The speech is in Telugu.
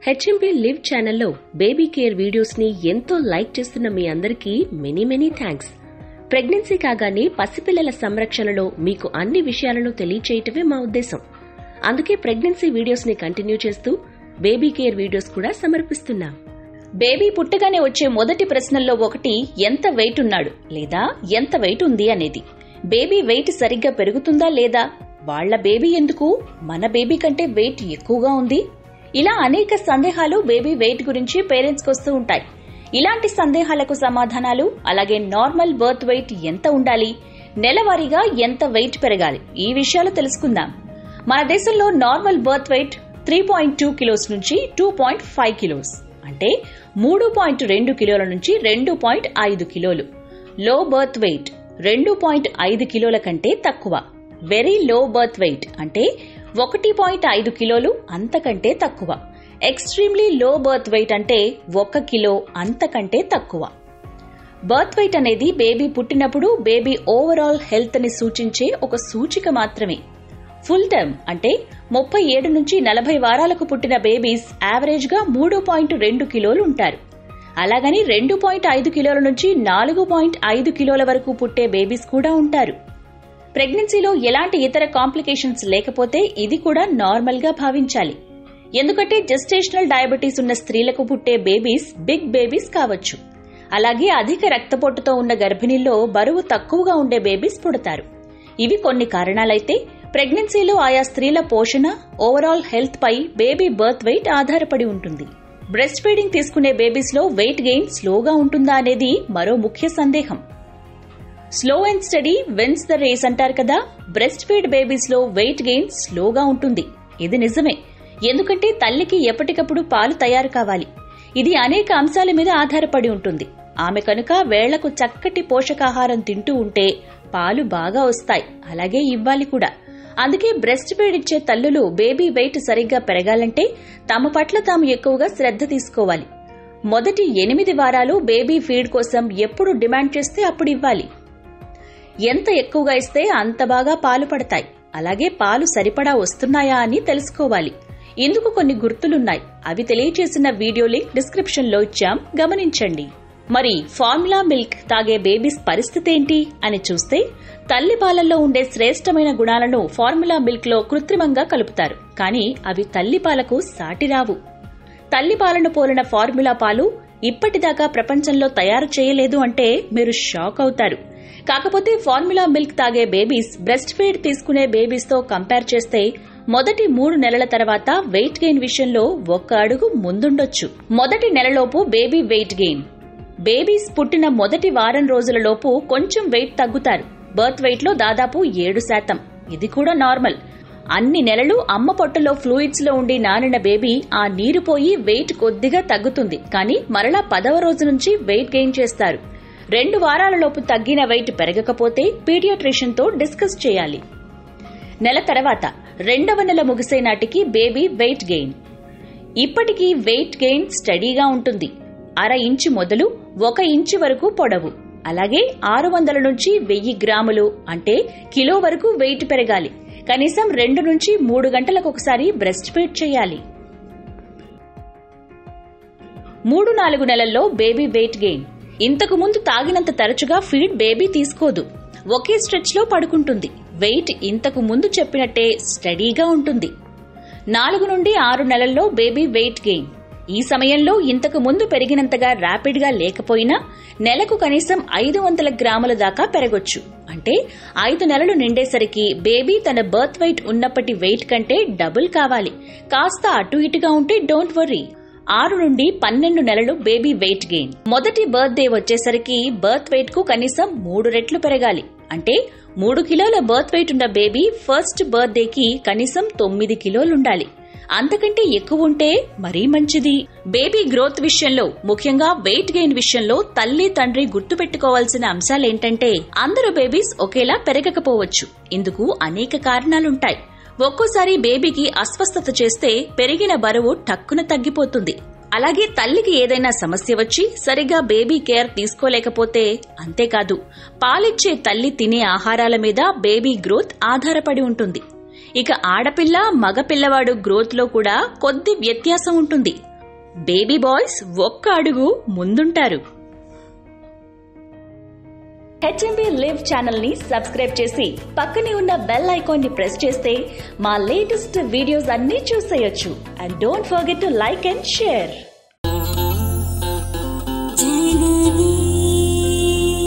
హెచ్ఎంపీ లివ్ ఛానల్లో బేబీ కేర్ వీడియోస్ ని ఎంతో లైక్ చేస్తున్న మీ అందరికీ మెనీ మెనీ థ్యాంక్స్ ప్రెగ్నెన్సీ కాగానే పసిపిల్లల సంరక్షణలో మీకు అన్ని విషయాలను తెలియచేయటమే మా ఉద్దేశం అందుకే ప్రెగ్నెన్సీ వీడియోస్ ని కంటిన్యూ చేస్తూ బేబీ కేర్ వీడియోస్ కూడా సమర్పిస్తున్నాం బేబీ పుట్టగానే వచ్చే మొదటి ప్రశ్నల్లో ఒకటి ఎంత వెయిట్ ఉన్నాడు లేదా ఎంత వెయిట్ ఉంది అనేది బేబీ వెయిట్ సరిగ్గా పెరుగుతుందా లేదా వాళ్ళ బేబీ ఎందుకు మన బేబీ కంటే వెయిట్ ఎక్కువగా ఉంది ఇలా అనేక సందేహాలు బేబీ వెయిట్ గురించి పేరెంట్స్కి వస్తూ ఉంటాయి ఇలాంటి సందేహాలకు సమాధానాలు అలాగే నార్మల్ బర్త్ వెయిట్ ఎంత ఉండాలి నెలవారీగా ఎంత వెయిట్ పెరగాలి ఈ విషయాలు తెలుసుకుందాం మన దేశంలో normal birth weight three point two kilos నుంచి టూ పాయింట్ ఫైవ్ కిలోస్ అంటే మూడు పాయింట్ రెండు కిలోల నుంచి రెండు పాయింట్ ఐదు కిలోలు లో బర్త్ వెయిట్ రెండు పాయింట్ ఐదు కిలోల కంటే తక్కువ వెరీ లో బర్త్ వెయిట్ అంటే ఒకటి పాయింట్ ఐదు కిలోలు అంతకంటే తక్కువ ఎక్స్ట్రీమ్లీ లో బర్త్ వెయిట్ అంటే ఒక కిలో అంతకంటే తక్కువ బర్త్ వెయిట్ అనేది బేబీ పుట్టినప్పుడు బేబీ ఓవరాల్ హెల్త్ ని సూచించే ఒక సూచిక మాత్రమే ఫుల్ టర్మ్ అంటే ముప్పై ఏడు నుంచి నలభై వారాలకు పుట్టిన బేబీస్ యావరేజ్ గా మూడు పాయింట్ రెండు కిలోలు ఉంటారు అలాగని రెండు పాయింట్ ఐదు కిలోల నుంచి నాలుగు పాయింట్ ఐదు కిలోల వరకు పుట్టే బేబీస్ కూడా ఉంటారు ప్రెగ్నెన్సీలో ఎలాంటి ఇతర కాంప్లికేషన్స్ లేకపోతే ఇది కూడా నార్మల్ గా భావించాలి ఎందుకంటే జెస్టేషనల్ డయాబెటీస్ ఉన్న స్త్రీలకు పుట్టే బేబీస్ బిగ్ బేబీస్ కావచ్చు అలాగే అధిక రక్తపోటుతో ఉన్న గర్భిణీల్లో బరువు తక్కువగా ఉండే బేబీస్ పుడతారు ఇవి కొన్ని కారణాలైతే ప్రెగ్నెన్సీలో ఆయా స్త్రీల పోషణ ఓవరాల్ హెల్త్ పై బేబీ బర్త్ వెయిట్ ఆధారపడి ఉంటుంది బ్రెస్ట్ ఫీడింగ్ తీసుకునే బేబీస్ లో వెయిట్ గెయిన్ స్లోగా ఉంటుందా అనేది మరో ముఖ్య సందేహం slow and steady wins the race అంటారు కదా బ్రెస్ట్ ఫీడ్ బేబీస్ లో వెయిట్ గెయిన్ స్లోగా ఉంటుంది ఇది నిజమే ఎందుకంటే తల్లికి ఎప్పటికప్పుడు పాలు తయారు కావాలి ఇది అనేక అంశాల మీద ఆధారపడి ఉంటుంది ఆమె కనుక వేళ్లకు చక్కటి పోషకాహారం తింటూ ఉంటే పాలు బాగా వస్తాయి అలాగే ఇవ్వాలి కూడా అందుకే బ్రెస్ట్ ఫీడ్ ఇచ్చే తల్లులు బేబీ వెయిట్ సరిగ్గా పెరగాలంటే తమ పట్ల తాము ఎక్కువగా శ్రద్ధ తీసుకోవాలి మొదటి ఎనిమిది వారాలు బేబీ ఫీడ్ కోసం ఎప్పుడు డిమాండ్ చేస్తే అప్పుడు ఇవ్వాలి ఎంత ఎక్కువగా ఇస్తే అంత బాగా పాలు పడతాయి అలాగే పాలు సరిపడా వస్తున్నాయా అని తెలుసుకోవాలి ఇందుకు కొన్ని గుర్తులున్నాయి అవి తెలియచేసిన వీడియో లింక్ డిస్క్రిప్షన్ లో ఇచ్చాం గమనించండి మరి ఫార్ములా మిల్క్ తాగే బేబీస్ పరిస్థితి ఏంటి అని చూస్తే తల్లి పాలల్లో ఉండే శ్రేష్టమైన గుణాలను ఫార్ములా మిల్క్ లో కృత్రిమంగా కలుపుతారు కానీ అవి తల్లి పాలకు సాటి రావు తల్లి పాలను పోలిన ఫార్ములా పాలు ఇప్పటిదాకా ప్రపంచంలో తయారు చేయలేదు అంటే మీరు షాక్ అవుతారు కాకపోతే ఫార్ములా మిల్క్ తాగే బేబీస్ బ్రెస్ట్ ఫీడ్ తీసుకునే బేబీస్ తో కంపేర్ చేస్తే మొదటి మూడు నెలల తర్వాత వెయిట్ గెయిన్ విషయంలో ఒక్క అడుగు ముందుండొచ్చు మొదటి నెలలోపు బేబీ వెయిట్ గెయిన్ బేబీస్ పుట్టిన మొదటి వారం రోజులలోపు కొంచెం వెయిట్ తగ్గుతారు బర్త్ వెయిట్ లో దాదాపు ఏడు శాతం ఇది కూడా నార్మల్ అన్ని నెలలు అమ్మ పొట్టలో ఫ్లూయిడ్స్ లో ఉండి నానిన బేబీ ఆ నీరు పోయి వెయిట్ కొద్దిగా తగ్గుతుంది కానీ మరలా పదవ రోజు నుంచి వెయిట్ గెయిన్ చేస్తారు రెండు వారాలలోపు తగ్గిన వెయిట్ పెరగకపోతే పీడియాట్రిషియన్ తో డిస్కస్ చేయాలి నెల తర్వాత రెండవ నెల ముగిసే నాటికి బేబీ వెయిట్ గెయిన్ ఇప్పటికీ వెయిట్ గెయిన్ స్టడీగా ఉంటుంది అర ఇంచు మొదలు ఒక ఇంచు వరకు పొడవు అలాగే ఆరు వందల నుంచి వెయ్యి గ్రాములు అంటే కిలో వరకు వెయిట్ పెరగాలి కనీసం రెండు నుంచి మూడు గంటలకు ఒకసారి బ్రెస్ట్ ఫీడ్ చేయాలి మూడు నాలుగు నెలల్లో బేబీ వెయిట్ గెయిన్ ఇంతకు ముందు తాగినంత తరచుగా ఫీడ్ బేబీ తీసుకోదు ఒకే స్ట్రెచ్ లో పడుకుంటుంది వెయిట్ ఇంతకు ముందు చెప్పినట్టే స్టడీగా ఉంటుంది నాలుగు నుండి ఆరు నెలల్లో బేబీ వెయిట్ గెయిన్ ఈ సమయంలో ఇంతకు ముందు పెరిగినంతగా ర్యాపిడ్ గా లేకపోయినా నెలకు కనీసం ఐదు వందల గ్రాముల దాకా పెరగొచ్చు అంటే ఐదు నెలలు నిండేసరికి బేబీ తన బర్త్ వెయిట్ ఉన్నప్పటి వెయిట్ కంటే డబుల్ కావాలి కాస్త అటు ఇటుగా ఉంటే డోంట్ వర్రీ ఆరు నుండి పన్నెండు నెలలు బేబీ వెయిట్ గెయిన్ మొదటి బర్త్ డే వచ్చేసరికి బర్త్ వెయిట్ కు కనీసం మూడు రెట్లు పెరగాలి అంటే మూడు కిలోల బర్త్ వెయిట్ ఉన్న బేబీ ఫస్ట్ బర్త్ డేకి కనీసం తొమ్మిది కిలోలుండాలి అంతకంటే ఎక్కువ ఉంటే మరీ మంచిది బేబీ గ్రోత్ విషయంలో ముఖ్యంగా వెయిట్ గెయిన్ విషయంలో తల్లి తండ్రి గుర్తుపెట్టుకోవాల్సిన అంశాలేంటంటే అందరు బేబీస్ ఒకేలా పెరగకపోవచ్చు ఇందుకు అనేక కారణాలుంటాయి ఒక్కోసారి బేబీకి అస్వస్థత చేస్తే పెరిగిన బరువు టక్కున తగ్గిపోతుంది అలాగే తల్లికి ఏదైనా సమస్య వచ్చి సరిగా బేబీ కేర్ తీసుకోలేకపోతే అంతేకాదు పాలిచ్చే తల్లి తినే ఆహారాల మీద బేబీ గ్రోత్ ఆధారపడి ఉంటుంది ఇక ఆడపిల్ల మగ పిల్లవాడు గ్రోత్ లో కూడా కొద్ది వ్యత్యాసం ఉంటుంది బేబీ బాయ్స్ ఒక్క అడుగు ముందుంటారు హెచ్ఎంబి లివ్ ఛానల్ ని సబ్స్క్రైబ్ చేసి పక్కనే ఉన్న బెల్ ఐకాన్ ని ప్రెస్ చేస్తే మా లేటెస్ట్ వీడియోస్ అన్నీ చూసేయొచ్చు and don't forget to like and share